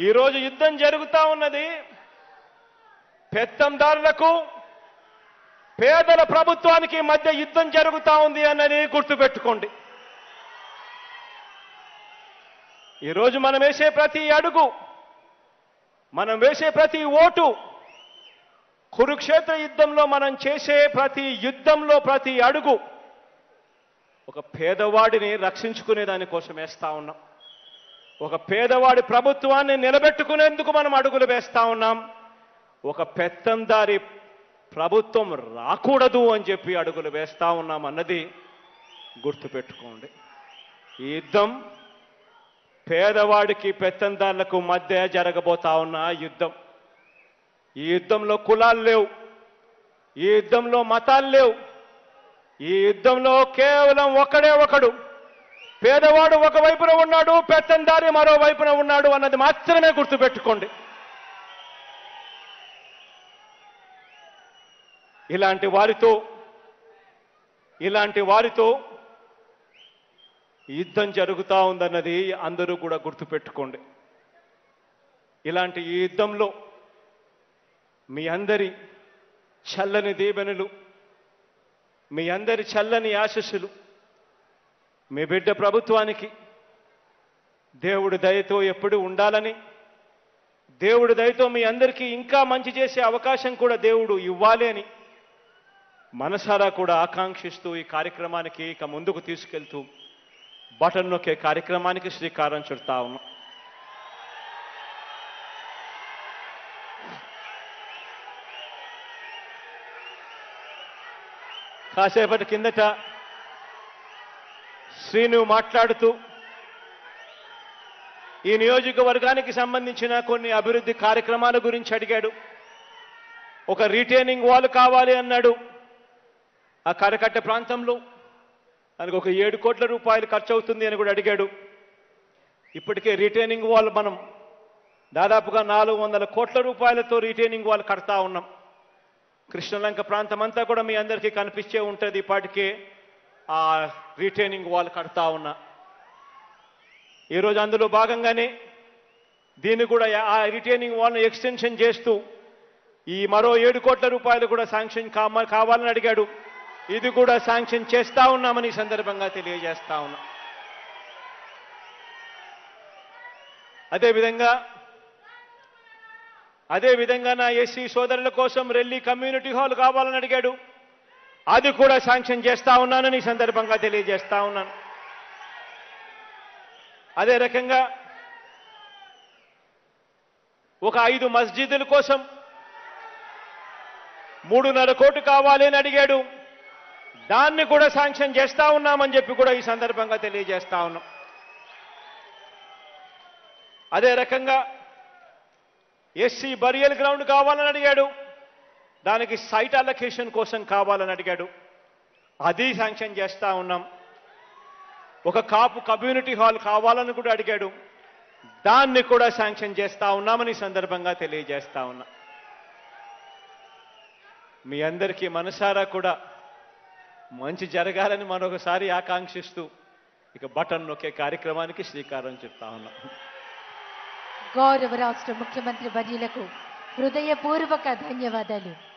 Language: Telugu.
ఈరోజు యుద్ధం జరుగుతా ఉన్నది పెత్తందారులకు పేదల ప్రభుత్వానికి మధ్య యుద్ధం జరుగుతా ఉంది అన్నది గుర్తుపెట్టుకోండి ఈరోజు మనం వేసే ప్రతి అడుగు మనం వేసే ప్రతి ఓటు కురుక్షేత్ర యుద్ధంలో మనం చేసే ప్రతి యుద్ధంలో ప్రతి అడుగు ఒక పేదవాడిని రక్షించుకునే దానికోసం వేస్తా ఉన్నాం ఒక పేదవాడి ప్రభుత్వాన్ని నిలబెట్టుకునేందుకు మనం అడుగులు వేస్తా ఉన్నాం ఒక పెత్తందారి ప్రభుత్వం రాకూడదు అని చెప్పి అడుగులు వేస్తా ఉన్నాం అన్నది గుర్తుపెట్టుకోండి ఈ యుద్ధం పేదవాడికి పెత్తందారులకు మధ్య జరగబోతా ఉన్న యుద్ధం ఈ యుద్ధంలో కులాలు లేవు ఈ యుద్ధంలో మతాలు లేవు ఈ యుద్ధంలో కేవలం ఒకడే ఒకడు పేదవాడు ఒక వైపున ఉన్నాడు పెత్తందారి మరో వైపున ఉన్నాడు అన్నది మాత్రమే గుర్తుపెట్టుకోండి ఇలాంటి వారితో ఇలాంటి వారితో యుద్ధం జరుగుతూ ఉందన్నది అందరూ కూడా గుర్తుపెట్టుకోండి ఇలాంటి ఈ యుద్ధంలో మీ అందరి చల్లని దీవెనలు మీ అందరి చల్లని ఆశస్సులు మీ బిడ్డ ప్రభుత్వానికి దేవుడి దయతో ఎప్పుడు ఉండాలని దేవుడి దయతో మీ అందరికీ ఇంకా మంచి చేసే అవకాశం కూడా దేవుడు ఇవ్వాలి అని మనసారా కూడా ఆకాంక్షిస్తూ ఈ కార్యక్రమానికి ఇక ముందుకు తీసుకెళ్తూ బటన్ నొక్కే కార్యక్రమానికి శ్రీకారం చుడతా ఉన్నాం కాసేపటి కిందట శ్రీను మాట్లాడుతూ ఈ నియోజకవర్గానికి సంబంధించిన కొన్ని అభివృద్ధి కార్యక్రమాల గురించి అడిగాడు ఒక రీటైనింగ్ వాల్ కావాలి అన్నాడు ఆ కరకట్ట ప్రాంతంలో దానికి ఒక ఏడు కోట్ల రూపాయలు ఖర్చు అవుతుంది అని కూడా అడిగాడు ఇప్పటికే రీటైనింగ్ వాల్ మనం దాదాపుగా నాలుగు వందల కోట్ల రూపాయలతో రీటైనింగ్ వాల్ కడతా ఉన్నాం కృష్ణలంక ప్రాంతం అంతా కూడా మీ అందరికీ కనిపించే ఉంటుంది ఇప్పటికే ఆ రీటైనింగ్ వాల్ కడతా ఉన్నా ఈరోజు అందులో భాగంగానే దీన్ని కూడా ఆ రిటైనింగ్ వాల్ను ఎక్స్టెన్షన్ చేస్తూ ఈ మరో ఏడు కోట్ల రూపాయలు కూడా శాంక్షన్ కామ కావాలని అడిగాడు ఇది కూడా శాంక్షన్ చేస్తా ఉన్నామని ఈ సందర్భంగా తెలియజేస్తా ఉన్నా అదేవిధంగా అదేవిధంగా నా ఎస్సీ సోదరుల కోసం రెల్లి కమ్యూనిటీ హాల్ కావాలని అడిగాడు అది కూడా శాంక్షన్ చేస్తా ఉన్నానని ఈ సందర్భంగా తెలియజేస్తా ఉన్నాను అదే రకంగా ఒక ఐదు మస్జిదుల కోసం మూడున్నర కోట్లు కావాలి అని అడిగాడు దాన్ని కూడా శాంక్షన్ చేస్తా ఉన్నామని చెప్పి కూడా ఈ సందర్భంగా తెలియజేస్తా ఉన్నాం అదే రకంగా ఎస్సీ బరియల్ గ్రౌండ్ కావాలని అడిగాడు దానికి సైట్ అలొకేషన్ కోసం కావాలని అడిగాడు అది శాంక్షన్ చేస్తా ఉన్నాం ఒక కాపు కమ్యూనిటీ హాల్ కావాలని కూడా అడిగాడు దాన్ని కూడా శాంక్షన్ చేస్తా ఉన్నామని ఈ సందర్భంగా తెలియజేస్తా ఉన్నా మీ అందరికీ మనసారా కూడా మంచి జరగాలని మరొకసారి ఆకాంక్షిస్తూ ఇక బటన్ నొక్కే కార్యక్రమానికి శ్రీకారం చుడతా ఉన్నాం గౌరవ రాష్ట్ర ముఖ్యమంత్రి వర్యులకు హృదయపూర్వక ధన్యవాదాలు